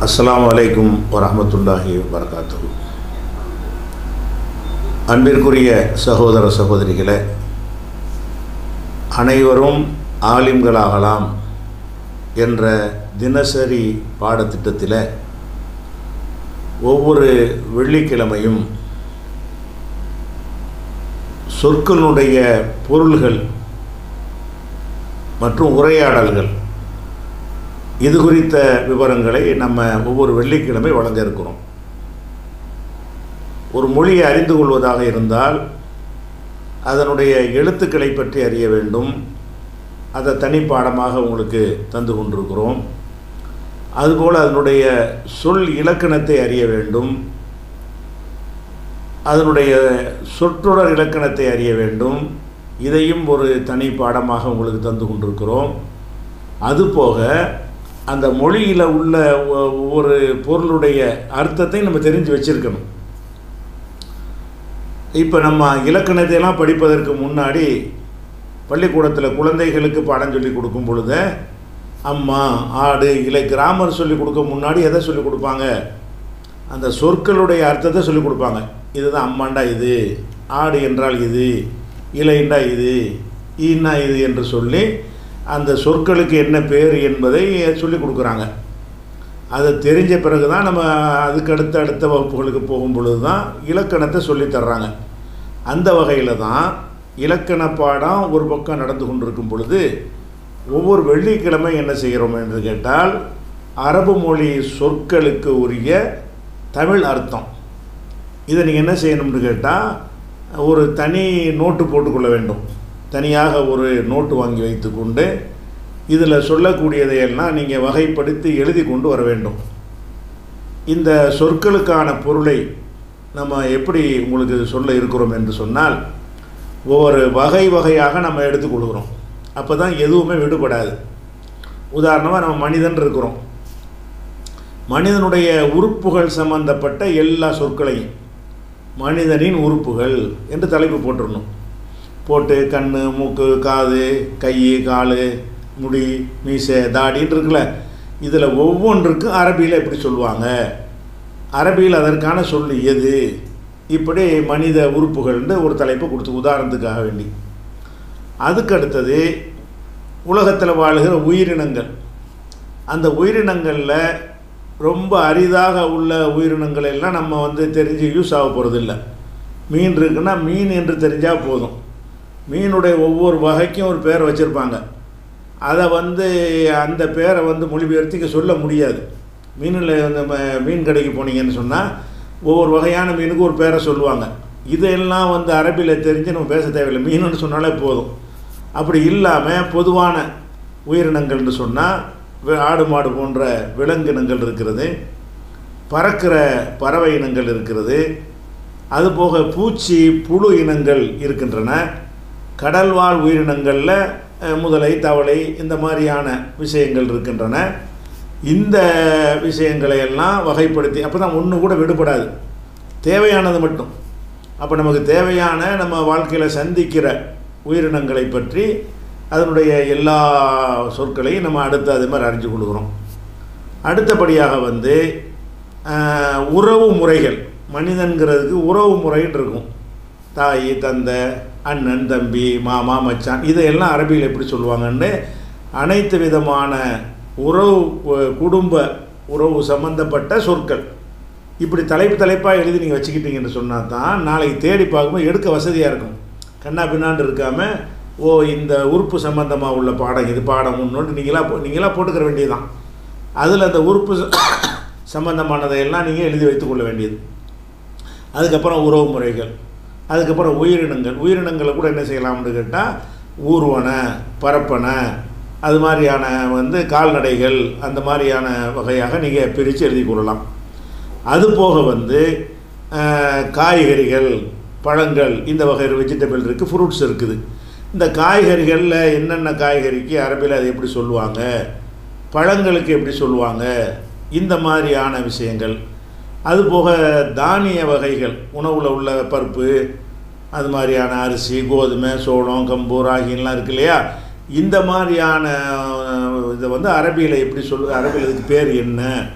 அஸ்ஸலாமு அலைக்கும் வரஹ்மத்துல்லாஹி வரகாத்துஹு அன்பிற்குரிய சகோதர சகோதரிகளே அனைவரும் ஆலிம்களாகலாம் என்ற தினசரி பாடத்திட்டத்தில் ஒவ்வொரு வெள்ளிக்கிழமையும் சொற்களுடைய பொருள்கள் மற்றும் உரையாடல்கள் இது குறித்த விவரங்களை நம்ம ஒவ்வொரு வெள்ளிக்கிழமை வழங்க இருக்கிறோம் ஒரு மொழியை அறிந்து கொள்வதாக இருந்தால் அதனுடைய எழுத்துக்களை பற்றி அறிய வேண்டும் அதை தனிப்பாடமாக உங்களுக்கு தந்து கொண்டிருக்கிறோம் அதுபோல் அதனுடைய சொல் இலக்கணத்தை அறிய வேண்டும் அதனுடைய சொற்றொடர் இலக்கணத்தை அறிய வேண்டும் இதையும் ஒரு தனி பாடமாக உங்களுக்கு தந்து கொண்டிருக்கிறோம் அதுபோக அந்த மொழியில் உள்ள ஒ- ஒவ்வொரு பொருளுடைய அர்த்தத்தை நம்ம தெரிஞ்சு வச்சிருக்கணும் இப்போ நம்ம இலக்கணத்தை எல்லாம் படிப்பதற்கு முன்னாடி பள்ளிக்கூடத்தில் குழந்தைகளுக்கு பாடம் சொல்லி கொடுக்கும் பொழுது அம்மா ஆடு இலை கிராமர் சொல்லி கொடுக்க முன்னாடி எதை சொல்லி கொடுப்பாங்க அந்த சொற்களுடைய அர்த்தத்தை சொல்லி கொடுப்பாங்க இதுதான் அம்மாண்டா இது ஆடு என்றால் இது இலைண்டா இது ஈன்னா இது என்று சொல்லி அந்த சொற்களுக்கு என்ன பேர் என்பதை சொல்லி கொடுக்குறாங்க அது தெரிஞ்ச பிறகு தான் நம்ம அதுக்கு அடுத்த அடுத்த வகுப்புகளுக்கு போகும் பொழுது தான் இலக்கணத்தை சொல்லித் தர்றாங்க அந்த வகையில் தான் இலக்கண பாடம் ஒரு பக்கம் நடந்து கொண்டிருக்கும் பொழுது ஒவ்வொரு வெள்ளிக்கிழமை என்ன செய்கிறோம் என்று கேட்டால் அரபு மொழி சொற்களுக்கு உரிய தமிழ் அர்த்தம் இதை நீங்கள் என்ன செய்யணும்னு கேட்டால் ஒரு தனி நோட்டு போட்டுக்கொள்ள வேண்டும் தனியாக ஒரு நோட்டு வாங்கி வைத்துக்கொண்டு இதில் சொல்லக்கூடியதையெல்லாம் நீங்கள் வகைப்படுத்தி எழுதி கொண்டு வர வேண்டும் இந்த சொற்களுக்கான பொருளை நம்ம எப்படி உங்களுக்கு சொல்ல இருக்கிறோம் என்று சொன்னால் ஒவ்வொரு வகை வகையாக நம்ம எடுத்துக்கொள்கிறோம் அப்போ தான் எதுவுமே விடுபடாது உதாரணமாக நம்ம மனிதன் இருக்கிறோம் மனிதனுடைய உறுப்புகள் சம்பந்தப்பட்ட எல்லா சொற்களையும் மனிதனின் உறுப்புகள் என்று தலைப்பு போட்டுடணும் போட்டு கண் மூக்கு காது கை கால் முடி மீசை தாடின்னு இருக்குல்ல இதில் ஒவ்வொன்றுக்கும் அரபியில் எப்படி சொல்லுவாங்க அரபியில் அதற்கான சொல் எது இப்படி மனித உறுப்புகள்னு ஒரு தலைப்பு கொடுத்து உதாரணத்துக்காக வேண்டி அதுக்கு அடுத்தது உலகத்தில் வாழுகிற உயிரினங்கள் அந்த உயிரினங்களில் ரொம்ப அரிதாக உள்ள உயிரினங்கள் எல்லாம் நம்ம வந்து தெரிஞ்சு யூஸ் ஆக போகிறதில்ல மீன் இருக்குன்னா மீன் என்று தெரிஞ்சால் போதும் மீனுடைய ஒவ்வொரு வகைக்கும் ஒரு பேர் வச்சுருப்பாங்க அதை வந்து அந்த பேரை வந்து மொழிபெயர்த்து இங்கே சொல்ல முடியாது மீனில் வந்து ம- மீன் கடைக்கு போனீங்கன்னு சொன்னால் ஒவ்வொரு வகையான மீனுக்கு ஒரு பேரை சொல்லுவாங்க இதெல்லாம் வந்து அரபியில் தெரிஞ்சு நம்ம பேச தேவையில்லை மீனுன்னு சொன்னாலே போதும் அப்படி இல்லாமல் பொதுவான உயிரினங்கள்னு சொன்னால் ஆடு மாடு போன்ற விலங்கினங்கள் இருக்கிறது பறக்கிற பறவை இனங்கள் இருக்கிறது அதுபோக பூச்சி புழு இனங்கள் இருக்கின்றன கடல்வாழ் உயிரினங்களில் அஹ், முதலை தவளை இந்த மாதிரியான விஷயங்கள் இருக்கின்றன இந்த விஷயங்களை எல்லாம் வகைப்படுத்தி அப்போ தான் ஒன்று கூட விடுபடாது தேவையானது மட்டும் அப்போ நமக்கு தேவையான நம்ம வாழ்க்கையில் சந்திக்கிற உயிரினங்களை பற்றி அதனுடைய எல்லா சொற்களையும் நம்ம அடுத்து அது மாதிரி அறிஞ்சு கொள்கிறோம் அடுத்தபடியாக வந்து ஆஹ், உறவு முறைகள் மனிதன்கிறதுக்கு உறவு முறைன்னு இருக்கும் தாய் தந்தை அண்ணன் தம்பி மாமா மச்சான் இதையெல்லாம் அரபியில் எப்படி சொல்லுவாங்கன்னு அனைத்து விதமான உறவு அஹ், குடும்ப உறவு சம்பந்தப்பட்ட சொற்கள் இப்படி தலைப்பு தலைப்பாக எழுதி நீங்கள் வச்சுக்கிட்டீங்கன்னு சொன்னால் தான் நாளைக்கு தேடி பார்க்கும்போது எடுக்க வசதியாக இருக்கும் கண்ணா பின்னாண்டு இருக்காமல் ஓ இந்த உறுப்பு சம்பந்தமாக உள்ள பாடம் இது பாடம் ஒன்று நீங்களா போ நீங்களா போட்டுக்கிற வேண்டியதுதான் அதில் அந்த உறுப்பு ச- சம்பந்தமானதையெல்லாம் நீங்கள் எழுதி வைத்துக்கொள்ள வேண்டியது அதுக்கப்புறம் உறவு முறைகள் அதுக்கப்புறம் உயிரினங்கள் உயிரினங்களை கூட என்ன செய்யலாம்னு கேட்டால் ஊர்வன பரப்பன அது மாதிரியான வந்து கால்நடைகள் அந்த மாதிரியான வகையாக நீங்கள் பிரித்து எழுதி கொள்ளலாம் அது போக வந்து அஹ், காய்கறிகள் பழங்கள் இந்த வகை வெஜிடபிள் இருக்குது ஃப்ரூட்ஸ் இருக்குது இந்த காய்கறிகளில் என்னென்ன காய்கறிக்கு அரபியில் அதை எப்படி சொல்லுவாங்க பழங்களுக்கு எப்படி சொல்லுவாங்க இந்த மாதிரியான விஷயங்கள் அதுபோக தானிய வகைகள் உணவில் உள்ள பருப்பு அது மாதிரியான அரிசி கோதுமை சோளம் கம்பு ராகிலாம் இருக்கு இல்லையா இந்த மாதிரியான அஹ், இதை வந்து அரபியில் எப்படி சொல்லு அரபியில் இதுக்கு பேர் என்ன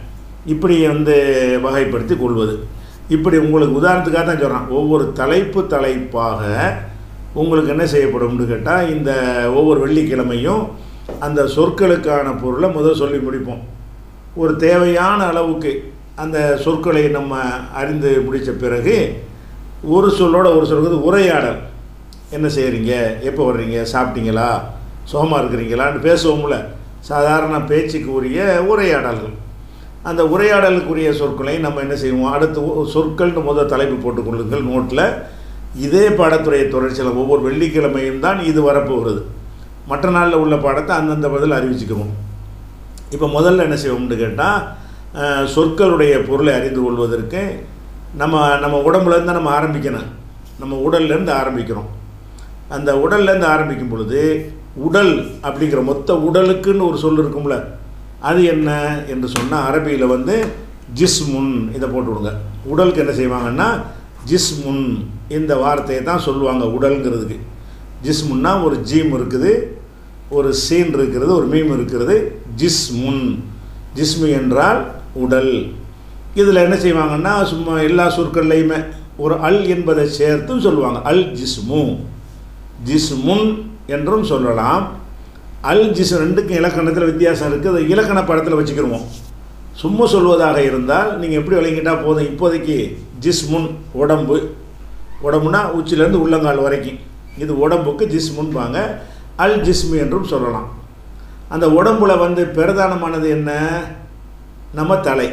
இப்படி வந்து வகைப்படுத்தி கொள்வது இப்படி உங்களுக்கு உதாரணத்துக்காக தான் சொல்கிறான் ஒவ்வொரு தலைப்பு தலைப்பாக உங்களுக்கு என்ன செய்யப்படும்னு கேட்டால் இந்த ஒவ்வொரு வெள்ளிக்கிழமையும் அந்த சொற்களுக்கான பொருளை முதல் சொல்லி முடிப்போம் ஒரு தேவையான அளவுக்கு அந்த சொற்களை நம்ம அறிந்து முடித்த பிறகு ஒரு சொல்லோட ஒரு சொல்கிறது உரையாடல் என்ன செய்கிறீங்க எப்போ வர்றீங்க சாப்பிட்டீங்களா சுகமாக இருக்கிறீங்களான்னு பேசுவோம்ல சாதாரண பேச்சுக்கு உரிய உரையாடல்கள் அந்த உரையாடலுக்குரிய சொற்களை நம்ம என்ன செய்வோம் அடுத்து ஒ- சொற்கள்னு முதல் தலைப்பு போட்டுக்கொள்ளுங்கள் நோட்டில் இதே பாடத்துடைய தொடர்ச்சியில் ஒவ்வொரு வெள்ளிக்கிழமையும் தான் இது வரப்போகிறது மற்ற நாளில் உள்ள பாடத்தை அந்தந்த பதில் அறிவிச்சுக்குவோம் இப்போ முதல்ல என்ன செய்வோம்னு கேட்டால் சொற்களுடைய பொருளை அறிந்து கொள்வதற்கு நம்ம நம்ம உடம்புலேருந்து தான் நம்ம ஆரம்பிக்கணும் நம்ம உடல்லேருந்து ஆரம்பிக்கிறோம் அந்த உடல்லேருந்து ஆரம்பிக்கும் பொழுது உடல் அப்படிங்கிற மொத்த உடலுக்குன்னு ஒரு சொல் இருக்கும்ல அது என்ன என்று சொன்னால் அரபியில் வந்து ஜிஸ்முன் இதை போட்டு விடுங்க உடலுக்கு என்ன செய்வாங்கன்னா ஜிஸ்முன் இந்த வார்த்தையை தான் சொல்லுவாங்க உடல்ங்கிறதுக்கு ஜிஸ்முன்னா ஒரு ஜீம் இருக்குது ஒரு சீன் இருக்கிறது ஒரு மீம் இருக்கிறது ஜிஸ்முன் ஜிஸ்மு என்றால் உடல் இதில் என்ன செய்வாங்கன்னா சும்மா எல்லா சொற்கள்லையுமே ஒரு அல் என்பதை சேர்த்தும் சொல்லுவாங்க அல் ஜிஸ்மு ஜிஸ்முன் என்றும் சொல்லலாம் அல் ஜிஸ் ரெண்டுக்கும் இலக்கணத்தில் வித்தியாசம் இருக்குது அதை இலக்கண படத்தில் வச்சுக்கிருவோம் சும்மா சொல்வதாக இருந்தால் நீங்கள் எப்படி விளங்கிட்டால் போதும் இப்போதைக்கு ஜிஸ்முன் உடம்பு உடம்புனா உச்சிலேருந்து உள்ளங்கால் வரைக்கும் இது உடம்புக்கு ஜிஸ்முன்பாங்க அல் ஜிஸ்மு என்றும் சொல்லலாம் அந்த உடம்புல வந்து பிரதானமானது என்ன நம்ம தலை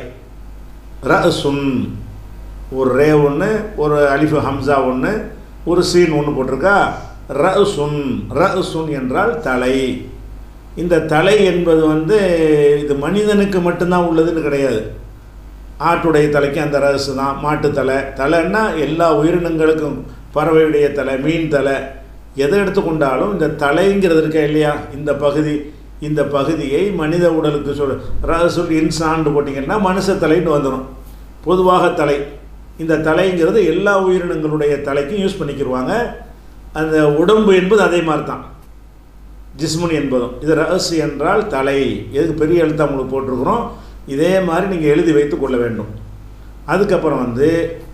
ரசுன் ஒரு ரே ஒன்று ஒரு அலிஃபு ஹம்சா ஒன்று ஒரு சீன் ஒன்று போட்டிருக்கா ரசுன் ரசுன் என்றால் தலை இந்த தலை என்பது வந்து இது மனிதனுக்கு மட்டும்தான் உள்ளதுன்னு கிடையாது ஆட்டுடைய தலைக்கு அந்த ரசு தான் மாட்டு தலை தலைன்னா எல்லா உயிரினங்களுக்கும் பறவையுடைய தலை மீன் தலை எதை எடுத்துக்கொண்டாலும் இந்த தலைங்கிறது இருக்கா இல்லையா இந்த பகுதி இந்த பகுதியை மனித உடலுக்கு சொல் ரசுல் இன்சான்னு போட்டிங்கன்னா மனுஷ தலைன்னு வந்துடும் பொதுவாக தலை இந்த தலைங்கிறது எல்லா உயிரினங்களுடைய தலைக்கும் யூஸ் பண்ணிக்கிடுவாங்க அந்த உடம்பு என்பது அதே மாதிரி தான் ஜிஸ்முன் என்பதும் இது ரஹஸ் என்றால் தலை எதுக்கு பெரிய எழுத்தா உங்களுக்கு போட்டிருக்கிறோம் இதே மாதிரி நீங்கள் எழுதி வைத்து கொள்ள வேண்டும் அதுக்கப்புறம் வந்து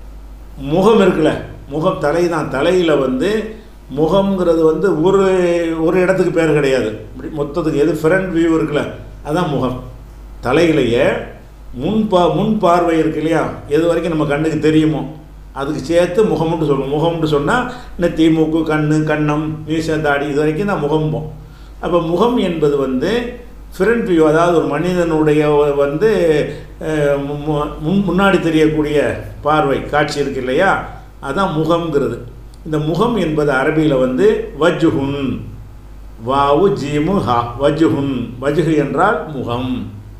முகம் இருக்குல்ல முகம் தலை தான் தலையில் வந்து முகம்ங்கிறது வந்து ஒரு ஒரு இடத்துக்கு பேர் கிடையாது இப்படி மொத்தத்துக்கு எது ஃப்ரண்ட் வியூ இருக்குல்ல அதான் முகம் தலையிலேயே முன் பா முன் பார்வை இருக்கு இல்லையா எது வரைக்கும் நம்ம கண்ணுக்கு தெரியுமோ அதுக்கு சேர்த்து முகம்னு சொல்லுவோம் முகம்னு சொன்னால் நெத்தி மூக்கு கண்ணு கண்ணம் மீச தாடி இது வரைக்கும் தான் முகம்போம் அப்போ முகம் என்பது வந்து ஃப்ரண்ட் வியூ அதாவது ஒரு மனிதனுடைய வந்து அஹ், மு- முன் முன்னாடி தெரியக்கூடிய பார்வை காட்சி இருக்கு இல்லையா அதான் முகம்ங்கிறது இந்த முகம் என்பது அரபியில் வந்து வஜ்ஹுன் வாவு ஜீமு ஹா வஜ்ஹுன் வஜ்ஹு என்றால் முகம்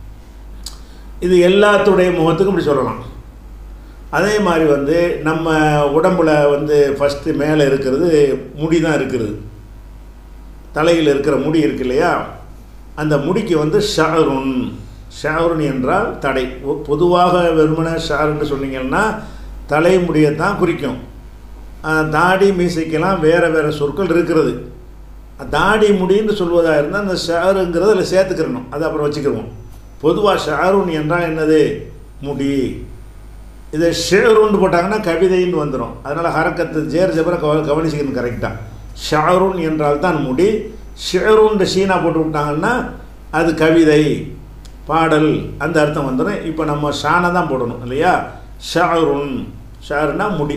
இது எல்லாத்துடைய முகத்துக்கும் இப்படி சொல்லலாம் அதே மாதிரி வந்து நம்ம உடம்புல வந்து ஃபஸ்ட்டு மேலே இருக்கிறது முடி தான் இருக்கிறது தலையில் இருக்கிற முடி இருக்கு இல்லையா அந்த முடிக்கு வந்து ஷாருன் ஷாருன் என்றால் தடை ஒ- பொதுவாக வெறுமனே ஷாருன்னு சொன்னீங்கன்னா தலைமுடியை தான் குறிக்கும் ஆஹ், தாடி மீசைக்கெல்லாம் வேறு வேறு சொற்கள் இருக்கிறது தாடி முடின்னு சொல்வதாக இருந்தால் அந்த ஷாருங்கிறத அதில் சேர்த்துக்கிறணும் அதை அப்புறம் வச்சுக்கிருவோம் பொதுவாக ஷாருன் என்றால் என்னது முடி இதை ஷேருன்னு போட்டாங்கன்னா கவிதைன்னு வந்துடும் அதனால் ஹரக்கத்து ஜேர் ஜபரை கவ கவனிச்சுக்கணும் கரெக்டாக ஷாருன் என்றால் தான் முடி ஷேருன்ற ஷீனா போட்டு விட்டாங்கன்னா அது கவிதை பாடல் அந்த அர்த்தம் வந்துடும் இப்போ நம்ம ஷானை தான் போடணும் இல்லையா ஷாருன் ஷாருன்னா முடி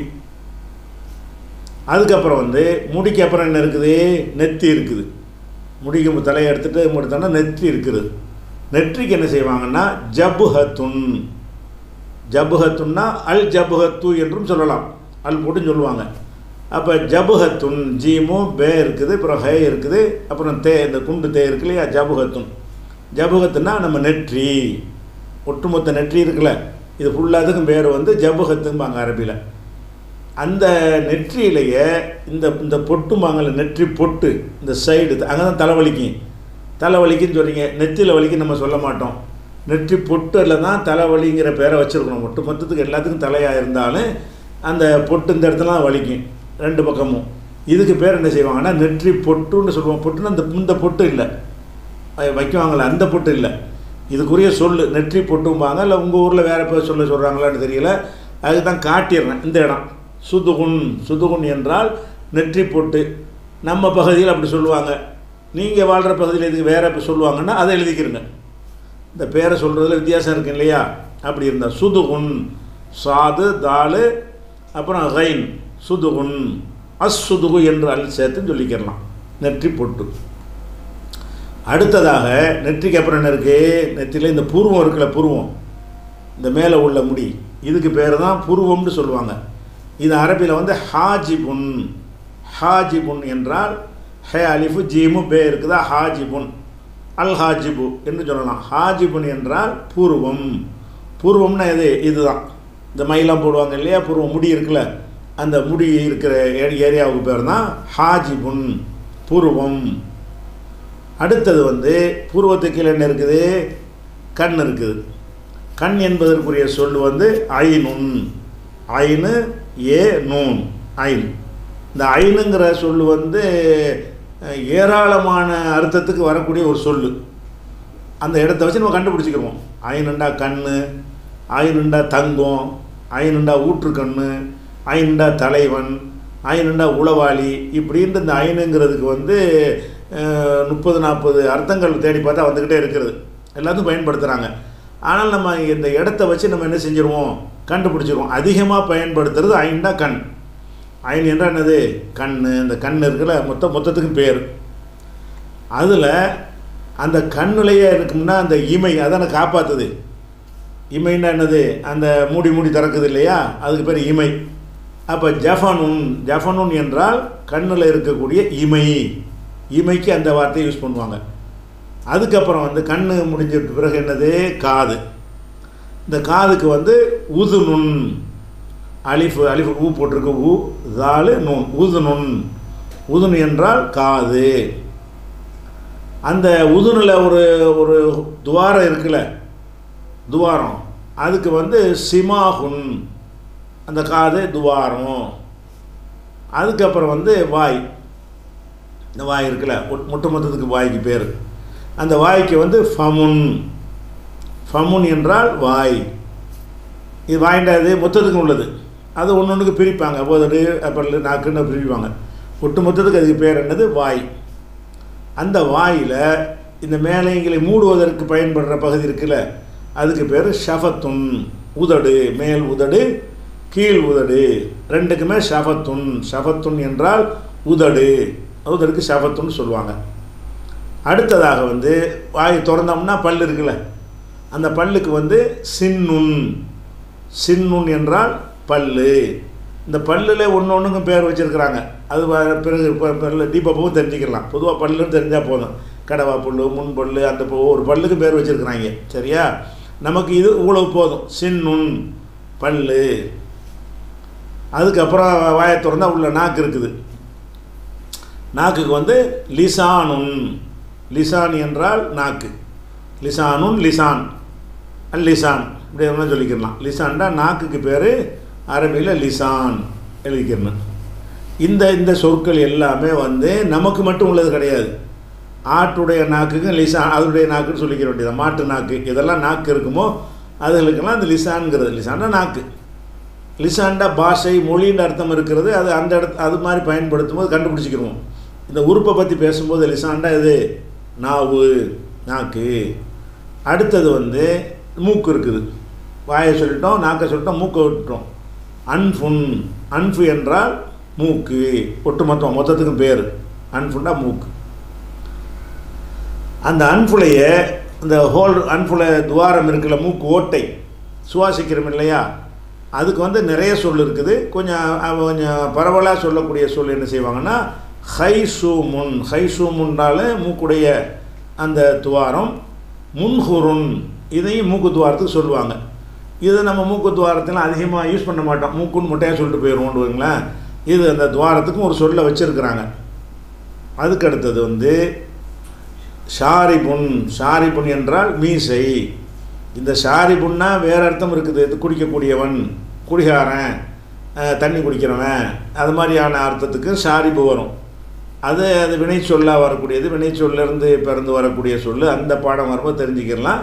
அதுக்கப்புறம் வந்து முடிக்கு அப்புறம் என்ன இருக்குது நெத்தி இருக்குது முடிக்கு தலையை எடுத்துகிட்டு முடித்தோன்னா நெற்றி இருக்குது நெற்றிக்கு என்ன செய்வாங்கன்னா ஜபுஹத்துன் ஜபுஹத்துன்னா அல் ஜபுஹத்து என்றும் சொல்லலாம் அல் போட்டுன்னு சொல்லுவாங்க அப்போ ஜபுஹத்துன் ஜீமு பே இருக்குது அப்புறம் ஹே இருக்குது அப்புறம் தே இந்த குண்டு தே இருக்கு இல்லையா ஜபுஹத்துன் ஜபுஹத்துன்னா நம்ம நெற்றி ஒட்டுமொத்த நெற்றி இருக்குல்ல இது ஃபுல்லாத்துக்கும் பேர் வந்து ஜபுஹத்தும்பாங்க அரபியில் அந்த நெற்றியிலேயே இந்த இந்த பொட்டுமாங்கல்ல நெற்றி பொட்டு இந்த சைடு அங்கே தான் தலைவலிக்கும் தலைவலிக்குன்னு சொல்கிறீங்க நெத்தியில் வலிக்கு நம்ம சொல்ல மாட்டோம் நெற்றி பொட்டில் தான் தலைவலிங்கிற பேரை வச்சுருக்கணும் ஒட்டு மொத்தத்துக்கு எல்லாத்துக்கும் தலையாக இருந்தாலும் அந்த பொட்டு இந்த இடத்துல தான் வலிக்கும் ரெண்டு பக்கமும் இதுக்கு பேர் என்ன செய்வாங்கன்னா நெற்றி பொட்டுன்னு சொல்லுவோம் பொட்டுன்னா இந்த இந்த பொட்டு இல்லை அது வைக்குவாங்கள்ல அந்த பொட்டு இல்லை இதுக்குரிய சொல் நெற்றி பொட்டும்பாங்க இல்லை உங்கள் ஊரில் வேறு பேர் சொல்ல சொல்கிறாங்களான்னு தெரியல அதுக்கு தான் காட்டிடுறேன் இந்த இடம் சுதுகுன் சுதுகுன் என்றால் நெற்றி பொட்டு நம்ம பகுதியில் அப்படி சொல்லுவாங்க நீங்கள் வாழ்கிற பகுதியில் இதுக்கு வேறு இப்போ சொல்லுவாங்கன்னா அதை எழுதிக்கிறங்க இந்த பேரை சொல்கிறதுல வித்தியாசம் இருக்கு இல்லையா அப்படி இருந்தால் சுதுகுன் சாது தாலு அப்புறம் கைன் சுதுகுன் அஸ் சுதுகு என்று அல் சேர்த்து சொல்லிக்கிறலாம் நெற்றி பொட்டு அடுத்ததாக நெற்றிக்கு அப்புறம் என்ன இருக்குது நெற்றியில் இந்த புருவம் இருக்குல்ல புருவம் இந்த மேலே உள்ள முடி இதுக்கு பேர் தான் புருவம்னு சொல்லுவாங்க இது அரபியில் வந்து ஹாஜிபுன் ஹாஜிபுன் என்றால் ஹே அலிஃபு ஜீமு பே இருக்குதா ஹாஜிபுன் அல் ஹாஜிபு என்று சொல்லலாம் ஹாஜிபுன் என்றால் பூர்வம் பூர்வம்னா எது இதுதான் இந்த மயிலாம் போடுவாங்க இல்லையா பூர்வம் முடி இருக்குல்ல அந்த முடி இருக்கிற ஏ- ஏரியாவுக்கு பேர் தான் ஹாஜிபுன் பூர்வம் அடுத்தது வந்து பூர்வத்துக்கு கீழே என்ன இருக்குது கண் இருக்குது கண் என்பதற்குரிய சொல் வந்து ஐனுன் ஐனு ஏ நூன் ஐன் இந்த ஐனுங்கிற சொல் வந்து அஹ், ஏராளமான அர்த்தத்துக்கு வரக்கூடிய ஒரு சொல் அந்த இடத்த வச்சு நம்ம கண்டுபிடிச்சிக்கிறோம் ஐனுண்டா கண் ஐனுண்டா தங்கம் ஐனுண்டா ஊற்றுக்கண்ணு ஐனுண்டா தலைவன் ஐனுண்டா உளவாளி இப்படின்ட்டு இந்த ஐனுங்கிறதுக்கு வந்து முப்பது நாற்பது அர்த்தங்கள் தேடி பார்த்தா வந்துக்கிட்டே இருக்கிறது எல்லாத்துக்கும் பயன்படுத்துகிறாங்க ஆனால் நம்ம இந்த இடத்த வச்சு நம்ம என்ன செஞ்சிருவோம் கண்டுபிடிச்சிருவோம் அதிகமாக பயன்படுத்துறது ஐண்டா கண் ஐன் என்றால் என்னது கண் இந்த கண் இருக்குல்ல மொத்த மொத்தத்துக்கும் பேர் அதில் அந்த கண்ணுலையே இருக்கும்னா அந்த இமை அதான காப்பாற்றுது இமைன்னா என்னது அந்த மூடி மூடி திறக்குது இல்லையா அதுக்கு பேர் இமை அப்போ ஜஃபனுன் ஜஃபனுன் என்றால் கண்ணில் இருக்கக்கூடிய இமை இமைக்கு அந்த வார்த்தையை யூஸ் பண்ணுவாங்க அதுக்கப்புறம் வந்து கண் முடிஞ்ச பிறகு என்னது காது இந்த காதுக்கு வந்து உதுநுண் அலிஃபு அலிஃபு ஊ போட்டிருக்கு ஊ தாலு நூன் உதுநுண் உதுன் என்றால் காது அந்த உதுனில் ஒரு ஒரு துவாரம் இருக்குல்ல துவாரம் அதுக்கு வந்து சிமாகுன் அந்த காது துவாரம் அதுக்கப்புறம் வந்து வாய் இந்த வாய் இருக்குல்ல ஒட்- மொத்த மொத்தத்துக்கு வாய்க்கு பேர் அந்த வாய்க்கு வந்து ஃபமுன் ஃபமுன் என்றால் வாய் இது வாய்ண்டாது மொத்தத்துக்கு உள்ளது அது ஒன்று ஒன்றுக்கு பிரிப்பாங்க போதடு அப்புறம் நாக்குன்னு பிரிப்பாங்க ஒட்டு மொத்தத்துக்கு அதுக்கு பேர் என்னது வாய் அந்த வாயில் இந்த மேலைங்களை மூடுவதற்கு பயன்படுற பகுதி இருக்குல்ல அதுக்கு பேர் ஷஃபத்துன் உதடு மேல் உதடு கீழ் உதடு ரெண்டுக்குமே ஷஃபத்துன் ஷஃபத்துன் என்றால் உதடு உதடுக்கு ஷஃபத்துன்னு சொல்லுவாங்க அடுத்ததாக வந்து வாய் திறந்தோம்னா பல் இருக்குல்ல அந்த பல்லுக்கு வந்து சின்னுன் சின்னுன் என்றால் பல்லு இந்த பல்லில் ஒன்று ஒன்றுக்கும் பேர் வச்சுருக்கிறாங்க அது வ- பிறகு ப- பல்லு டீப்பப்பவும் தெரிஞ்சுக்கலாம் பொதுவாக பல்லுன்னு தெரிஞ்சால் போதும் கடவா பல்லு முன் பல்லு அந்த ப- ஒரு பல்லுக்கு பேர் வச்சுருக்குறாங்க சரியா நமக்கு இது இவ்வளவு போதும் சின்னுன் பல்லு அதுக்கப்புறம் வாயை திறந்தா உள்ள நாக்கு இருக்குது நாக்குக்கு வந்து லிசானுன் லிசான் என்றால் நாக்கு லிசானுன் லிசான் அல் லிசான் இப்படி வேணால் சொல்லிக்கிறலாம் லிசான்டா நாக்குக்கு பேர் அரபியில் லிசான் எழுதிக்கிறணும் இந்த இந்த சொற்கள் எல்லாமே வந்து நமக்கு மட்டும் உள்ளது கிடையாது ஆட்டுடைய நாக்குக்கு லிசான் அதனுடைய நாக்குன்னு சொல்லிக்கிற வேண்டியது மாட்டு நாக்கு இதெல்லாம் நாக்கு இருக்குமோ அதுகளுக்கெல்லாம் அந்த லிசான்ங்கிறது லிசான்டா நாக்கு லிசாண்டா பாஷை மொழின்ற அர்த்தம் இருக்கிறது அது அந்த இடத்து அது மாதிரி பயன்படுத்தும் போது கண்டுபிடிச்சிக்கிறோம் இந்த உறுப்பை பற்றி பேசும்போது லிசாண்டா இது நாவு நாக்கு அடுத்தது வந்து மூக்கு இருக்குது வாயை சொல்லிட்டோம் நாக்கை சொல்லிட்டோம் மூக்கை விட்டுட்டோம் அன்ஃபுன் அன்ஃபு என்றால் மூக்கு ஒட்டுமொத்தம் மொத்தத்துக்கும் பேர் அன்ஃபுண்டா மூக்கு அந்த அன்புலைய இந்த ஹோல் அன்புல துவாரம் இருக்குல்ல மூக்கு ஓட்டை சுவாசிக்கிறோம் இல்லையா அதுக்கு வந்து நிறைய சொல் இருக்குது கொஞ்சம் அவ கொஞ்சம் பரவலாக சொல்லக்கூடிய சொல் என்ன செய்வாங்கன்னா ஹைசூமுன் ஹைசூமுன்னால மூக்குடைய அந்த துவாரம் முன்ஹுருன் இதையும் மூக்கு துவாரத்துக்கு சொல்லுவாங்க இது நம்ம மூக்கு துவாரத்தில் அதிகமாக யூஸ் பண்ண மாட்டோம் மூக்குன்னு முட்டையாக சொல்லிட்டு போயிடுவோம் வைங்களேன் இது அந்த துவாரத்துக்கும் ஒரு சொல்லை வச்சுருக்கிறாங்க அதுக்கு அடுத்தது வந்து ஷாரிபுன் ஷாரிபுன் என்றால் மீசை இந்த ஷாரிபுன்னா வேறு அர்த்தம் இருக்குது இது குடிக்கக்கூடியவன் குடிகாரன் அஹ், தண்ணி குடிக்கிறவன் அது மாதிரியான அர்த்தத்துக்கு ஷாரிபு வரும் அது அது வினை சொல்லாக வரக்கூடியது வினை சொல்லிருந்து பிறந்து வரக்கூடிய சொல்லு அந்த பாடம் வரும்போது தெரிஞ்சுக்கலாம்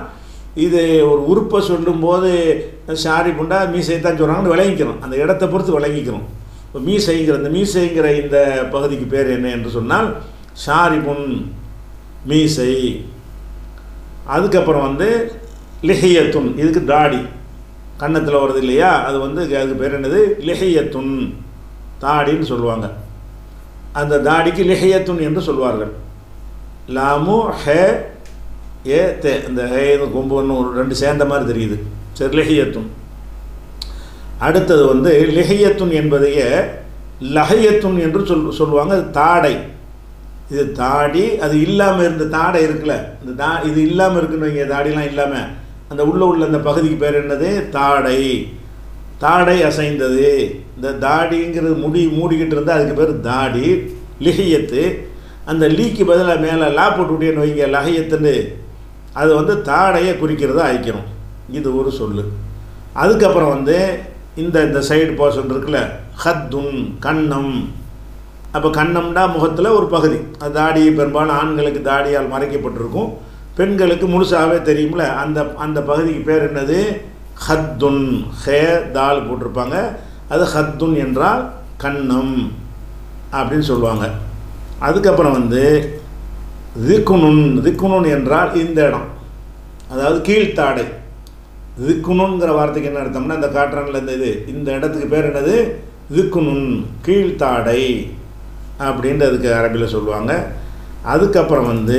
இது ஒரு உறுப்பை சொல்லும்போது ஷாரி புண்டா மீசை தான் சொல்கிறாங்கன்னு விளங்கிக்கிறோம் அந்த இடத்த பொறுத்து விளங்கிக்கிறோம் இப்போ மீசைங்கிற இந்த மீசைங்கிற இந்த பகுதிக்கு பேர் என்ன என்று சொன்னால் ஷாரிபுன் மீசை அதுக்கப்புறம் வந்து லிஹியத்துன் இதுக்கு தாடி கன்னத்தில் வருது இல்லையா அது வந்து அதுக்கு பேர் என்னது லிஹியத்துன் தாடின்னு சொல்லுவாங்க அந்த தாடிக்கு லிஹியத்துன் என்று சொல்வார்கள் லாமு ஹே ஏ தே இந்த ஹே கொம்புன்னு ஒரு ரெண்டு சேர்ந்த மாதிரி தெரியுது சரி லிஹியத்துன் அடுத்தது வந்து லிஹியத்துன் என்பதையே லஹியத்துன் என்று சொல் சொல்லுவாங்க அது தாடை இது தாடி அது இல்லாமல் இருந்த தாடை இருக்குல்ல இந்த தா இது இல்லாமல் இருக்குன்னு வைங்க தாடிலாம் இல்லாமல் அந்த உள்ள உள்ள அந்த பகுதிக்கு பேர் என்னது தாடை தாடை அசைந்தது இந்த தாடிங்கிறது முடி மூடிக்கிட்டு இருந்தால் அதுக்கு பேர் தாடி லிஹியத்து அந்த லீக்கு பதிலாக மேலே லா போட்டு விட்டேன்னு வைங்க லஹியத்துன்னு அது வந்து தாடையை குறிக்கிறதா ஆயிக்கணும் இது ஒரு சொல்லு அதுக்கப்புறம் வந்து இந்த இந்த சைடு போர்ஷன் இருக்குல்ல ஹத்துன் கன்னம் அப்போ கன்னம்னா முகத்தில் ஒரு பகுதி அது தாடி பெரும்பாலும் ஆண்களுக்கு தாடியால் மறைக்கப்பட்டிருக்கும் பெண்களுக்கு முழுசாகவே தெரியும்ல அந்த அந்த பகுதிக்கு பேர் என்னது ஹத்துன் ஹே தால் போட்டிருப்பாங்க அது ஹத்துன் என்றால் கன்னம் அப்படின்னு சொல்லுவாங்க அதுக்கப்புறம் வந்து திக்குனுன் திக்குனுன் என்றால் இந்த இடம் அதாவது கீழ்த்தாடை திக்குனுங்கிற வார்த்தைக்கு என்ன அர்த்தம்னா இந்த காற்றானில் இந்த இது இந்த இடத்துக்கு பேர் என்னது திக்குனுன் கீழ்த்தாடை அப்படின்ட்டு அதுக்கு அரபியில் சொல்லுவாங்க அதுக்கப்புறம் வந்து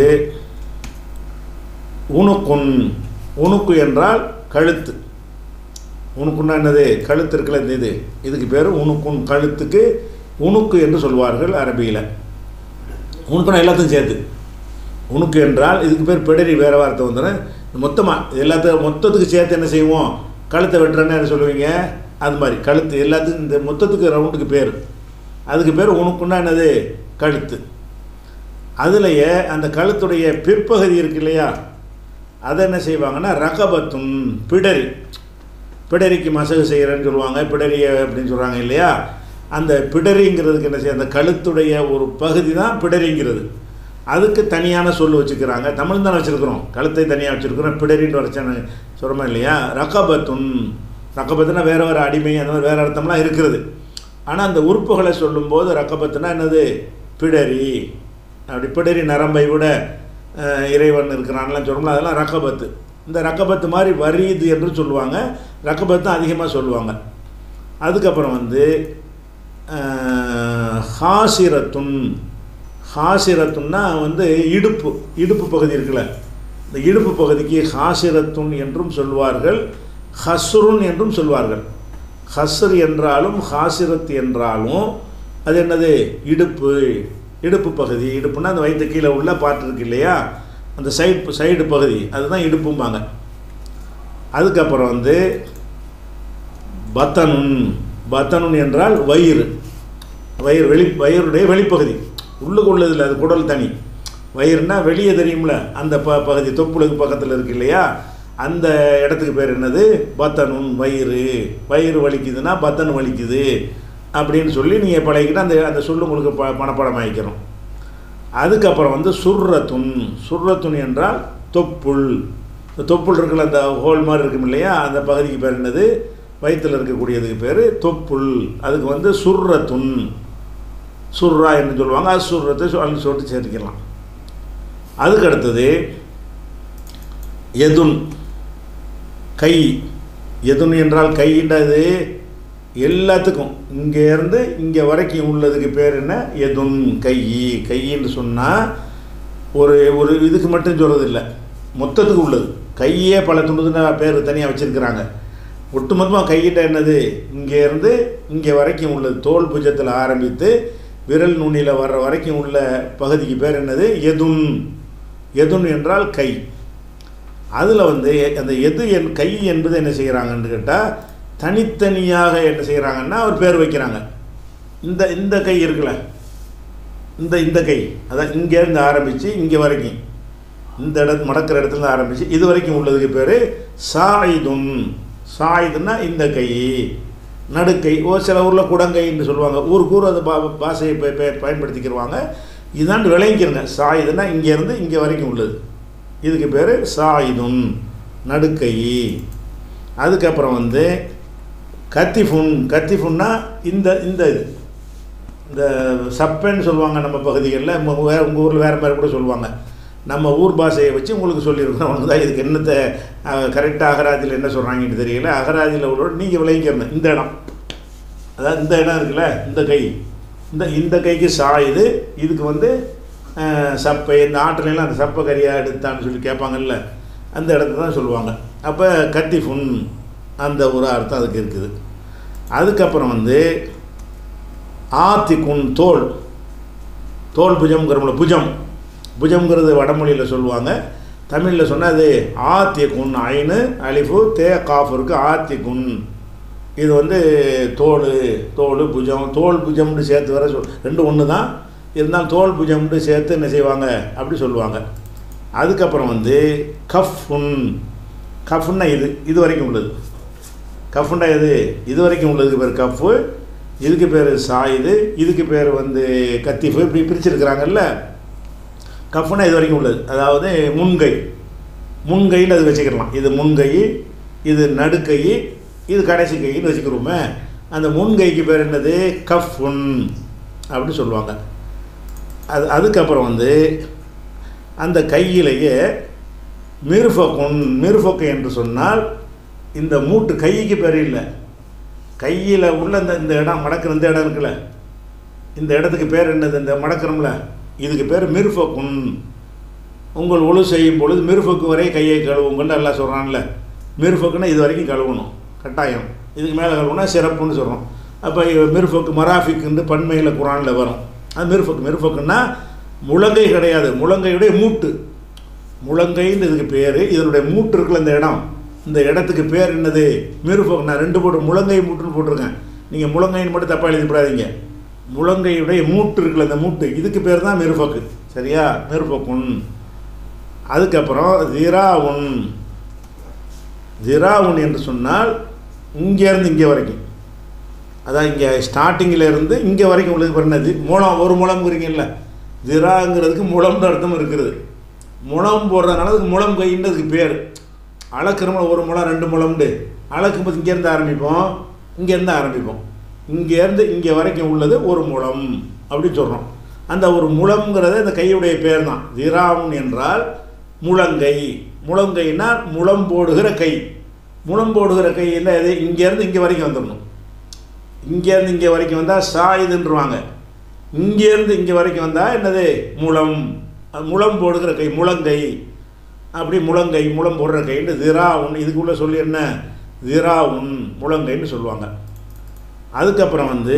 உணுக்குன் உணுக்கு என்றால் கழுத்து உணுக்குன்னா என்னது கழுத்து இருக்குல்ல இந்த இது இதுக்கு பேர் உணுக்குன் கழுத்துக்கு உணுக்கு என்று சொல்வார்கள் அரபியில் உணுக்குன்னா எல்லாத்தையும் சேர்த்து உணுக்கு என்றால் இதுக்கு பேர் பிடரி வேறு வார்த்தை வந்துடும் மொத்தமாக எல்லாத்தையும் மொத்தத்துக்கு சேர்த்து என்ன செய்வோம் கழுத்தை வெட்டுறேன்னு என்ன சொல்லுவீங்க அது மாதிரி கழுத்து எல்லாத்துக்கும் இந்த மொத்தத்துக்கு ரவுண்டுக்கு பேர் அதுக்கு பேர் உனக்குன்னா என்னது கழுத்து அதுலேயே அந்த கழுத்துடைய பிற்பகுதி இருக்கு இல்லையா அதை என்ன செய்வாங்கன்னா ரகபத்துன் பிடரி பிடரிக்கு மசகு செய்கிறேன்னு சொல்லுவாங்க பிடரிய அப்படின்னு சொல்கிறாங்க இல்லையா அந்த பிடரிங்கிறதுக்கு என்ன செய்ய அந்த கழுத்துடைய ஒரு பகுதி தான் பிடரிங்கிறது அதுக்கு தனியான சொல் வச்சுக்கிறாங்க தமிழ் தானே வச்சுருக்குறோம் கழுத்தை தனியாக வச்சுருக்குறோம் பிடரின்னு வரைச்சானு சொல்கிறோமா இல்லையா ரகபத்துன் ரகபத்துனா வேறு வேறு அடிமை அந்த மாதிரி வேறு அர்த்தம்லாம் இருக்கிறது ஆனால் அந்த உறுப்புகளை சொல்லும்போது ரக்கபத்துனா என்னது பிடரி அப்படி பிடரி நரம்பை விட இறைவன் இருக்கிறான்லாம் சொல்லணும்ல அதெல்லாம் ரக்கபத்து இந்த ரக்கபத்து மாதிரி வரியுது என்று சொல்லுவாங்க ரக்கபத்து தான் அதிகமாக சொல்லுவாங்க அதுக்கப்புறம் வந்து ஹாசிரத்துன் ஹாசிரத்துன்னா வந்து இடுப்பு இடுப்பு பகுதி இருக்குல்ல இந்த இடுப்பு பகுதிக்கு ஹாசிரத்துன் என்றும் சொல்வார்கள் ஹஸ்ருன் என்றும் சொல்வார்கள் ஹஸ்ர் என்றாலும் ஹாசிரத் என்றாலும் அது என்னது இடுப்பு இடுப்பு பகுதி இடுப்புன்னா அந்த வயிற்று கீழே உள்ள பாட்டு இருக்கு இல்லையா அந்த சைடு சைடு பகுதி அதுதான் இடுப்பும்பாங்க அதுக்கப்புறம் வந்து பத்தனுன் பத்தனுன் என்றால் வயிறு வயிறு வெளி வயிறுடைய வெளிப்பகுதி உள்ளுக்கு உள்ளதில்லை அது குடல் தனி வயிறுனா வெளியே தெரியும்ல அந்த ப பகுதி தொப்புளுக்கு பக்கத்தில் இருக்கு இல்லையா அந்த இடத்துக்கு பேர் என்னது பத்தனுன் வயிறு வயிறு வலிக்குதுன்னா பத்தன் வலிக்குது அப்படின்னு சொல்லி நீங்கள் பழகிக்கிட்டு அந்த அந்த சொல்லு உங்களுக்கு ப பணப்படம் ஆகிக்கிறோம் அதுக்கப்புறம் வந்து சுர்ரத்துன் சுர்ரத்துன் என்றால் தொப்புள் இந்த தொப்புள் இருக்குல்ல அந்த ஹோல் மாதிரி இருக்கும் இல்லையா அந்த பகுதிக்கு பேர் என்னது வயிற்றில் இருக்கக்கூடியதுக்கு பேர் தொப்புள் அதுக்கு வந்து சுர்ரத்துன் சுர்ரா என்று சொல்லுவாங்க அது சுர்ரத்தை சொல்லி சொல்லிட்டு சேர்த்துக்கலாம் அதுக்கு அடுத்தது எதுன் கை எதுன் என்றால் கைன்றது எல்லாத்துக்கும் இங்கே இருந்து இங்கே வரைக்கும் உள்ளதுக்கு பேர் என்ன எதுன் கை கைன்னு சொன்னால் ஒரு ஒரு இதுக்கு மட்டும் சொல்கிறது இல்லை மொத்தத்துக்கு உள்ளது கையே பல துண்டுதுன்னு பேர் தனியாக வச்சுருக்கிறாங்க ஒட்டுமொத்தமாக கையிட்ட என்னது இங்கே இருந்து இங்கே வரைக்கும் உள்ளது தோல் பூஜத்தில் ஆரம்பித்து விரல் நுனியில் வர்ற வரைக்கும் உள்ள பகுதிக்கு பேர் என்னது எதுன் எதுன் என்றால் கை அதில் வந்து அந்த எது என் கை என்பது என்ன செய்கிறாங்கன்னு கேட்டால் தனித்தனியாக என்ன செய்கிறாங்கன்னா ஒரு பேர் வைக்கிறாங்க இந்த இந்த கை இருக்குல்ல இந்த இந்த கை அதான் இங்கேருந்து ஆரம்பித்து இங்கே வரைக்கும் இந்த இடத்து மடக்கிற இடத்துல ஆரம்பித்து இது வரைக்கும் உள்ளதுக்கு பேர் சாயுதுன் சாயுதுன்னா இந்த கை நடுக்கை ஒரு சில ஊரில் குடங்கைன்னு சொல்லுவாங்க ஊருக்கு ஊர் அந்த பா பாஷையை ப ப பயன்படுத்திக்கிடுவாங்க இதாண்டு விளங்கிக்கிறங்க சாயுதுன்னா இங்கேருந்து இங்கே வரைக்கும் உள்ளது இதுக்கு பேர் சாயுதுன் நடுக்கை அதுக்கப்புறம் வந்து கத்திஃபுன் கத்திஃபுன்னா இந்த இந்த இது இந்த சப்பைன்னு சொல்லுவாங்க நம்ம பகுதிகளில் வேறு உங்கள் ஊரில் வேறு மாதிரி கூட சொல்லுவாங்க நம்ம ஊர் பாஷையை வச்சு உங்களுக்கு சொல்லியிருக்கோம் அவனுக்கு தான் இதுக்கு என்னத்தை கரெக்டாக அகராதியில் என்ன சொல்கிறாங்கன்னு தெரியல அகராதியில் உள்ளோட நீங்கள் விளங்கிக்கிறணும் இந்த இடம் அதாவது இந்த இடம் இருக்குல்ல இந்த கை இந்த இந்த கைக்கு சாயுது இதுக்கு வந்து அஹ், சப்பை இந்த ஆட்டிலெல்லாம் அந்த சப்பை கறியாக எடுத்தான்னு சொல்லி கேட்பாங்கல்ல அந்த இடத்த தான் சொல்லுவாங்க அப்போ கத்திஃபுன் அந்த ஒரு அர்த்தம் அதுக்கு இருக்குது அதுக்கப்புறம் வந்து ஆத்திக்குன் தோல் தோல் புஜம்ங்கிறோம்ல புஜம் புஜம்ங்கிறது வடமொழியில் சொல்லுவாங்க தமிழில் சொன்னால் அது ஆத்திக்குன் ஐனு அலிஃபு தே காஃப் இருக்கு ஆத்திக்குன் இது வந்து தோல் தோல் புஜம் தோல் புஜம்னு சேர்த்து வர சொல் ரெண்டும் ஒன்று தான் இருந்தாலும் தோல் புஜம்னு சேர்த்து என்ன செய்வாங்க அப்படி சொல்லுவாங்க அதுக்கப்புறம் வந்து கஃப்உன் கஃப்னா இது இது வரைக்கும் உள்ளது கஃப்னா இது இது வரைக்கும் உள்ளதுக்கு பேர் கஃப்பு இதுக்கு பேர் சாயுது இதுக்கு பேர் வந்து கத்திஃபு இப்படி பிரிச்சிருக்கிறாங்கல்ல கஃப்னா இது வரைக்கும் உள்ளது அதாவது முன்கை முன்கையில் அது வச்சுக்கலாம் இது முன்கை இது நடுக்கை இது கடைசி கைன்னு வச்சுக்கிறோமே அந்த முன்கைக்கு பேர் என்னது கஃப்உன் அப்படி சொல்லுவாங்க அது அதுக்கப்புறம் வந்து அந்த கையிலேயே மிருஃபக்குன் மிருஃபக்கு என்று சொன்னால் இந்த மூட்டு கைக்கு பேர் இல்லை கையில் உள்ள இந்த இந்த இடம் மடக்கிற இந்த இடம் இருக்குல்ல இந்த இடத்துக்கு பேர் என்னது இந்த மடக்கிறோம்ல இதுக்கு பேர் மிருஃபக்குன் உங்கள் ஒழு செய்யும் பொழுது மிருஃபக்கு வரை கையை கழுவுங்கன்னு எல்லாம் சொல்கிறான்ல மிருஃபக்குன்னா இது வரைக்கும் கழுவணும் கட்டாயம் இதுக்கு மேலே கழுவுனா சிறப்புன்னு சொல்கிறோம் அப்போ மிருஃபக்கு மராஃபிக்குன்னு பன்மையில் குரானில் வரும் அது மிருஃபக்கு மிருஃபக்குன்னா முழங்கை கிடையாது முழங்கையுடைய மூட்டு முழங்கைன்னு இதுக்கு பேர் இதனுடைய மூட்டு இருக்குல்ல இந்த இடம் இந்த இடத்துக்கு பேர் என்னது மிருஃபக் நான் ரெண்டு போட்டு முழங்கை மூட்டுன்னு போட்டிருக்கேன் நீங்கள் முழங்கைன்னு மட்டும் தப்பாக எழுதிப்படாதீங்க முழங்கையுடைய மூட்டு இருக்குல்ல இந்த மூட்டு இதுக்கு பேர் தான் மிருஃபக்கு சரியா மிருஃபக்குன் அதுக்கப்புறம் திராவுன் திராவுன் என்று சொன்னால் இங்கேருந்து இங்கே வரைக்கும் அதான் இங்கே ஸ்டார்டிங்கில் இருந்து இங்கே வரைக்கும் உள்ளது பேர் என்னது மூலம் ஒரு முழம்ங்கிறீங்கல்ல திராங்கிறதுக்கு முழம்னு அர்த்தம் இருக்கிறது முழம் போடுறதுனால அதுக்கு முழம் கைன்றதுக்கு பேர் அளக்கிறோம்ல ஒரு முழம் ரெண்டு முழம்ண்டு அளக்கும் போது இங்கேருந்து ஆரம்பிப்போம் இங்கேருந்து ஆரம்பிப்போம் இங்கேருந்து இங்கே வரைக்கும் உள்ளது ஒரு முழம் அப்படின்னு சொல்கிறோம் அந்த ஒரு முழம்ங்கிறது இந்த கையுடைய பேர் தான் திராவுன் என்றால் முழங்கை முழங்கைன்னா முழம் போடுகிற கை முழம் போடுகிற கை என்ன இது இங்கேருந்து இங்கே வரைக்கும் வந்துடணும் இங்கேருந்து இங்கே வரைக்கும் வந்தால் சாயுதுன்றவாங்க இங்கேருந்து இங்கே வரைக்கும் வந்தால் என்னது முழம் அது முழம் போடுகிற கை முழங்கை அப்படி முழங்கை முழம் போடுற கைன்னு திராவுன் இதுக்குள்ளே சொல்லி என்ன திராவுன் முழங்கைன்னு சொல்லுவாங்க அதுக்கப்புறம் வந்து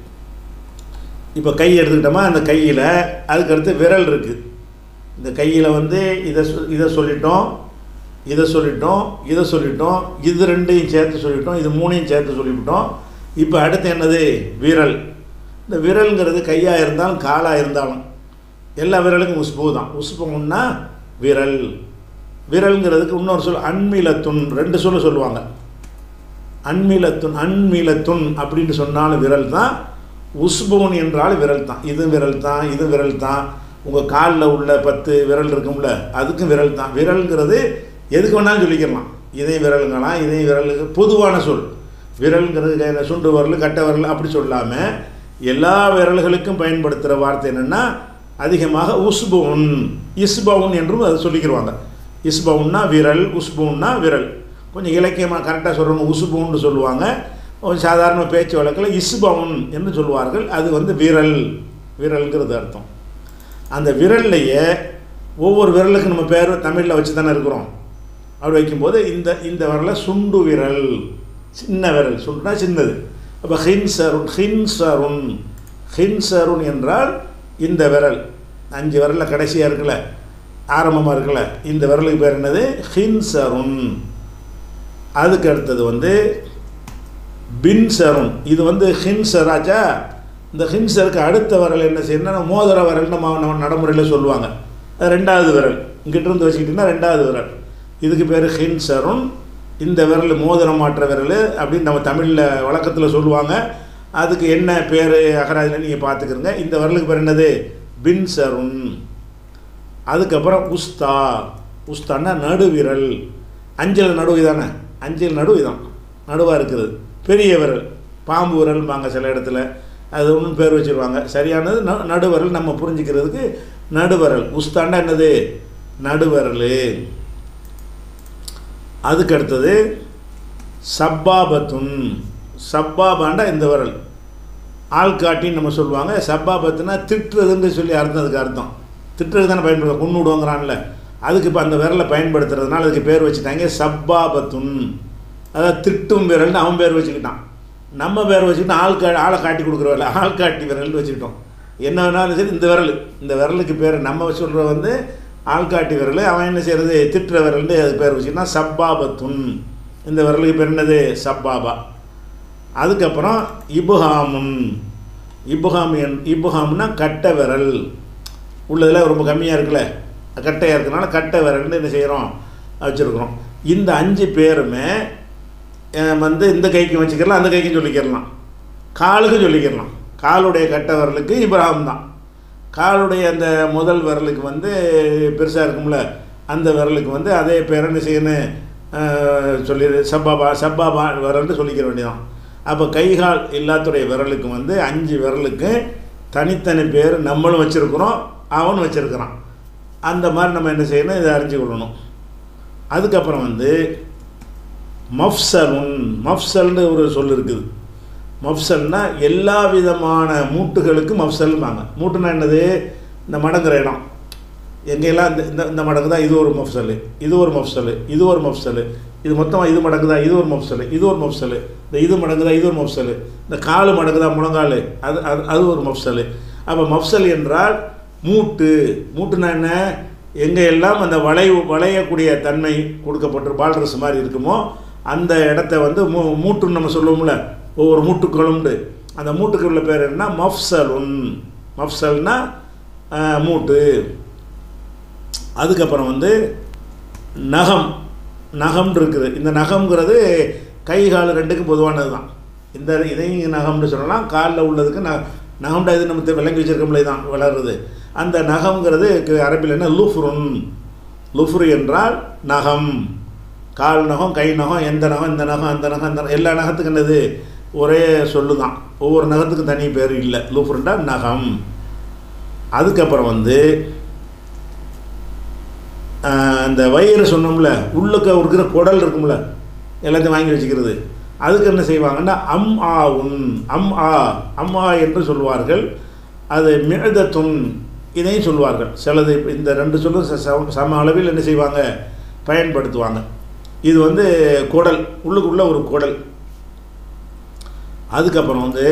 இப்போ கை எடுத்துக்கிட்டோமா அந்த கையில் அதுக்கடுத்து விரல் இருக்குது இந்த கையில் வந்து இதை சொ- இதை சொல்லிட்டோம் இதை சொல்லிட்டோம் இதை சொல்லிட்டோம் இது ரெண்டையும் சேர்த்து சொல்லிட்டோம் இது மூணையும் சேர்த்து சொல்லிவிட்டோம் இப்போ அடுத்து என்னது விரல் இந்த விரல்ங்கிறது கையாக இருந்தாலும் காலாக இருந்தாலும் எல்லா விரலுக்கும் உஸ்பு தான் உஸ்புன்னா விரல் விரல்ங்கிறதுக்கு இன்னொரு சொல் அன்மிலத்துன் ரெண்டு சொல்ல சொல்லுவாங்க அன்மிலத்துன் அன்மிலத்துன் அப்படின்னு சொன்னாலும் விரல் தான் உஸ்பூன் என்றாலும் விரல் தான் இது விரல் தான் இது விரல் தான் உங்கள் காலில் உள்ள பத்து விரல் இருக்கும்ல அதுக்கும் விரல் தான் விரல்ங்கிறது எதுக்கு வேணாலும் சொல்லிக்கலாம் இதே விரலுங்களாம் இதே விரலுக்கு பொதுவான சொல் விரல்ங்கிறது கையில் சுண்டு விரல் கட்டை விரல் அப்படி சொல்லாமல் எல்லா விரல்களுக்கும் பயன்படுத்துகிற வார்த்தை என்னென்னா அதிகமாக உஸ்பவுன் இஸ்பவுன் என்றும் அதை சொல்லிக்கிடுவாங்க இஸ்பவுன்னா விரல் உஸ்பூன்னா விரல் கொஞ்சம் இலக்கியமாக கரெக்டாக சொல்கிறவங்க உசுபுன்னு சொல்லுவாங்க கொஞ்சம் சாதாரண பேச்சு வழக்கில் இஸ்பவுன் என்று சொல்லுவார்கள் அது வந்து விரல் விரல்ங்கிறது அர்த்தம் அந்த விரல்லையே ஒவ்வொரு விரலுக்கு நம்ம பேர் தமிழில் வச்சு தானே இருக்கிறோம் அப்படி வைக்கும்போது இந்த இந்த விரலை சுண்டு விரல் சின்ன விரல் சுண்டுனா சின்னது அப்போ ஹின்சருன் ஹின்சருன் ஹின்சருன் என்றால் இந்த விரல் அஞ்சு விரலில் கடைசியாக இருக்குல்ல ஆரம்பமாக இருக்குல்ல இந்த விரலுக்கு பேர் என்னது ஹின்சருன் அதுக்கு அடுத்தது வந்து பின்சருன் இது வந்து ஹின்சராச்சா இந்த ஹின்சருக்கு அடுத்த விரல் என்ன செய்யணும்னா மோதிர விரல் நம்ம நம்ம நடைமுறையில் சொல்லுவாங்க அது ரெண்டாவது விரல் இங்கிட்ட இருந்து வச்சுக்கிட்டிங்கன்னா ரெண்டாவது விரல் இதுக்கு பேர் ஹின்சருன் இந்த விரல் மோதிரம் மாற்ற விரல் அப்படின்னு நம்ம தமிழில் வழக்கத்தில் சொல்லுவாங்க அதுக்கு என்ன பேர் அகராதியில் நீங்கள் பார்த்துக்கிறங்க இந்த விரலுக்கு பேர் என்னது பின்சருன் அதுக்கப்புறம் உஸ்தா உஸ்தான்னா நடுவிரல் அஞ்சல் நடுவு இதானே அஞ்சல் நடுவு இதான் நடுவாக இருக்குது பெரிய விரல் பாம்பு விரல்பாங்க சில இடத்துல அது ஒன்றும் பேர் வச்சுருவாங்க சரியானது ந நடுவரல் நம்ம புரிஞ்சுக்கிறதுக்கு நடுவரல் உஸ்தாண்டா என்னது நடுவரல் அதுக்கு அடுத்தது சப்பாபத்துன் சப்பாபாண்டா இந்த விரல் ஆள்காட்டின்னு நம்ம சொல்லுவாங்க சப்பாபத்துனா திட்டுறதுன்னு சொல்லி அர்த்தம் அதுக்கு அர்த்தம் திட்டுறது தானே பயன்படுத்த கொண்டு விடுவோங்கிறான்ல அதுக்கு இப்போ அந்த விரலை பயன்படுத்துறதுனால அதுக்கு பேர் வச்சுட்டாங்க சப்பாபத்துன் அதாவது திட்டும் விரல்னு அவன் பேர் வச்சுக்கிட்டான் நம்ம பேர் வச்சுக்கிட்டு ஆள் கா ஆளை காட்டி கொடுக்குற விரல் ஆள் காட்டி விரல்னு வச்சுக்கிட்டோம் என்ன வேணாலும் சரி இந்த விரல் இந்த விரலுக்கு பேர் நம்ம சொல்கிற வந்து ஆள்காட்டி விரல் அவன் என்ன செய்கிறது திட்டுற விரல்னு அது பேர் வச்சுக்கிட்டான் சப்பாபத்துன் இந்த விரலுக்கு பேர் என்னது சப்பாபா அதுக்கப்புறம் இபுஹாமுன் இபுஹாம் என் இபுஹாம்னா கட்டை விரல் உள்ளதில் ரொம்ப கம்மியாக இருக்குல்ல கட்டையாக இருக்கனால கட்டை விரல்னு என்ன செய்கிறோம் வச்சுருக்குறோம் இந்த அஞ்சு பேருமே அஹ், வந்து இந்த கைக்கு வச்சுக்கலாம் அந்த கைக்கும் சொல்லிக்கிறலாம் காலுக்கும் சொல்லிக்கிறலாம் காலுடைய கட்டை விரலுக்கு இப்ராஹிம் தான் காலுடைய அந்த முதல் விரலுக்கு வந்து பெருசாக இருக்கும்ல அந்த விரலுக்கு வந்து அதே பேர் என்ன செய்யணும் அஹ், சொல்லி சப்பாபா சப்பாபா விரல்னு சொல்லிக்கிற வேண்டியதான் அப்போ கைகால் எல்லாத்துடைய விரலுக்கு வந்து அஞ்சு விரலுக்கு தனித்தனி பேர் நம்மளும் வச்சுருக்குறோம் அவனும் வச்சுருக்கிறான் அந்த மாதிரி நம்ம என்ன செய்யணும் இதை அறிஞ்சு கொள்ளணும் அதுக்கப்புறம் வந்து மஃப்சலுன் மஃப்சல்னு ஒரு சொல் இருக்குது மஃப்சல்னா எல்லா விதமான மூட்டுகளுக்கும் மஃப்சல்வாங்க மூட்டுனா என்னது இந்த மடங்குற இடம் எங்கெல்லாம் இந்த இந்த இந்த மடங்கு தான் இது ஒரு மஃப்சல் இது ஒரு மஃப்சல் இது ஒரு மஃப்சல் இது மொத்தமாக இது மடங்குதா இது ஒரு மஃப்சல் இது ஒரு மஃப்சல் இந்த இது மடங்குதா இது ஒரு மஃப்சல் இந்த காலு மடங்குதா முழங்கால் அது அது அது ஒரு மஃப்சல் அப்போ மஃப்சல் என்றால் மூட்டு மூட்டுனா என்ன எங்கே எல்லாம் அந்த வளை வளையக்கூடிய தன்மை கொடுக்கப்பட்டு பால் ட்ரெஸ் மாதிரி இருக்குமோ அந்த இடத்த வந்து மூ மூட்டுன்னு நம்ம சொல்லுவோம்ல ஒவ்வொரு மூட்டுக்களும்ண்டு அந்த மூட்டுக்குள்ள பேர் என்ன மஃப்சலுன் மஃப்சல்னா ஆஹ், மூட்டு அதுக்கப்புறம் வந்து நகம் நகம்னு இருக்குது இந்த நகம்ங்கிறது கை கால் ரெண்டுக்கும் பொதுவானது தான் இந்த இதையும் நகம்னு சொல்லலாம் காலில் உள்ளதுக்கு ந நகம்டா இது நம்ம தெ- விளங்கி வச்சிருக்கோம்ல தான் வளருது அந்த நகம்ங்கிறது கு- அரபில் என்ன லுஃப்ருன் லுஃப்ரு என்றால் நகம் கால் நகம் கை நகம் எந்த நகம் இந்த நகம் அந்த நகம் அந்த நகம், எல்லா நகத்துக்கும் என்னது ஒரே சொல்லு தான் ஒவ்வொரு நகத்துக்கும் தனி பேர் இல்லை லுஃப்ருண்டா நகம் அதுக்கப்புறம் வந்து ஆஹ், அந்த வயிறு சொன்னோம்ல உள்ளுக்க இருக்கிற குடல் இருக்கும்ல எல்லாத்தையும் வாங்கி வச்சுக்கிறது அதுக்கு என்ன செய்வாங்கன்னா அம் ஆ உன் அம் ஆ அம் ஆ என்று சொல்வார்கள் அது மிழதத்துன் இதையும் சொல்வார்கள் சிலது இப்ப இந்த ரெண்டு சொல்லும் ச- சம- சம அளவில் என்ன செய்வாங்க பயன்படுத்துவாங்க இது வந்து குடல் உள்ளுக்குள்ள ஒரு குடல் அதுக்கப்புறம் வந்து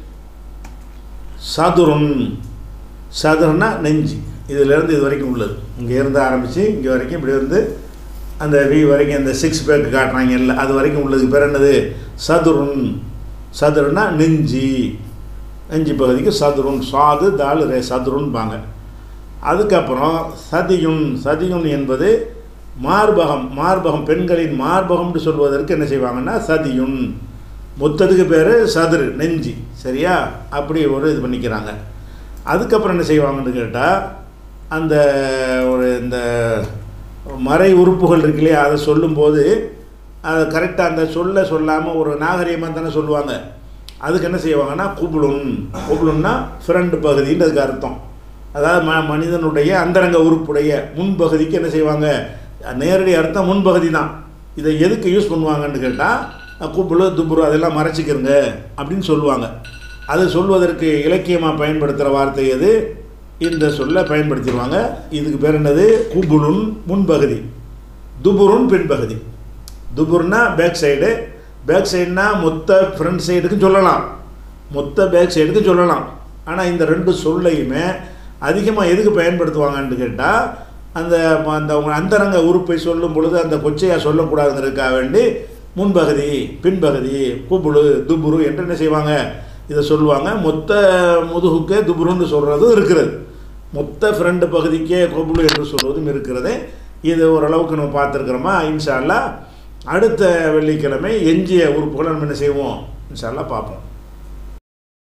சதுரன் சதுரன்னா நெஞ்சு இதிலேருந்து இது வரைக்கும் உள்ளது இங்கே இருந்து ஆரம்பித்து இங்கே வரைக்கும் இப்படி வந்து அந்த வி வரைக்கும் அந்த சிக்ஸ் பேக் காட்டுறாங்க இல்லை அது வரைக்கும் உள்ளதுக்கு பேர் என்னது சதுரன் சதுரன்னா நெஞ்சி நெஞ்சு பகுதிக்கு சதுரன் சாது தால் ரே சதுரன்பாங்க அதுக்கப்புறம் சதியுன் சதியுன் என்பது மார்பகம் மார்பகம் பெண்களின் மார்பகம்னு சொல்வதற்கு என்ன செய்வாங்கன்னா சதியுன் மொத்தத்துக்கு பேர் சதுரு நெஞ்சு சரியா அப்படி ஒரு இது பண்ணிக்கிறாங்க அதுக்கப்புறம் என்ன செய்வாங்கன்னு கேட்டால் அந்த ஒரு இந்த மறை உறுப்புகள் இருக்கு இல்லையா அதை சொல்லும்போது அதை கரெக்டாக அந்த சொல்ல சொல்லாமல் ஒரு நாகரிகமாக தானே சொல்லுவாங்க அதுக்கு என்ன செய்வாங்கன்னா குபுலுன் குபுலுன்னா ஃப்ரண்ட் பகுதின்னு அதுக்கு அர்த்தம் அதாவது ம மனிதனுடைய அந்தரங்க உறுப்புடைய முன்பகுதிக்கு என்ன செய்வாங்க நேரடி அர்த்தம் முன்பகுதி தான் இதை எதுக்கு யூஸ் பண்ணுவாங்கன்னு கேட்டால் குப்புளு துப்புரு அதெல்லாம் மறைச்சிக்கிறங்க அப்படின்னு சொல்லுவாங்க அது சொல்வதற்கு இலக்கியமாக பயன்படுத்துகிற வார்த்தை எது இந்த சொல்ல பயன்படுத்திடுவாங்க இதுக்கு பேர் என்னது குபுலுன் முன்பகுதி துபுருன் பின்பகுதி துபுர்னா பேக் சைடு பேக் சைடுனா மொத்த ஃப்ரண்ட் சைடுக்கும் சொல்லலாம் மொத்த பேக் சைடுக்கு சொல்லலாம் ஆனால் இந்த ரெண்டு சொல்லையுமே அதிகமாக எதுக்கு பயன்படுத்துவாங்கன்னு கேட்டால் அந்த அந்த அவங்க அந்தரங்க உறுப்பை சொல்லும் பொழுது அந்த கொச்சையாக சொல்லக்கூடாதுங்கிறதுக்காக வேண்டி முன்பகுதி பின்பகுதி குபுளு துபுரு என்று என்ன செய்வாங்க இதை சொல்லுவாங்க மொத்த முதுகுக்கே துபுருன்னு சொல்கிறதும் இருக்கிறது மொத்த ஃப்ரண்ட் பகுதிக்கே கொபுளு என்று சொல்வதும் இருக்கிறது இது ஓரளவுக்கு நம்ம பார்த்துருக்குறோமா இன்ஷா அல்லாஹ் அடுத்த வெள்ளிக்கிழமை எஞ்சிய உறுப்புகளை நம்ம என்ன செய்வோம் இன்ஷா அல்லாஹ் பார்ப்போம்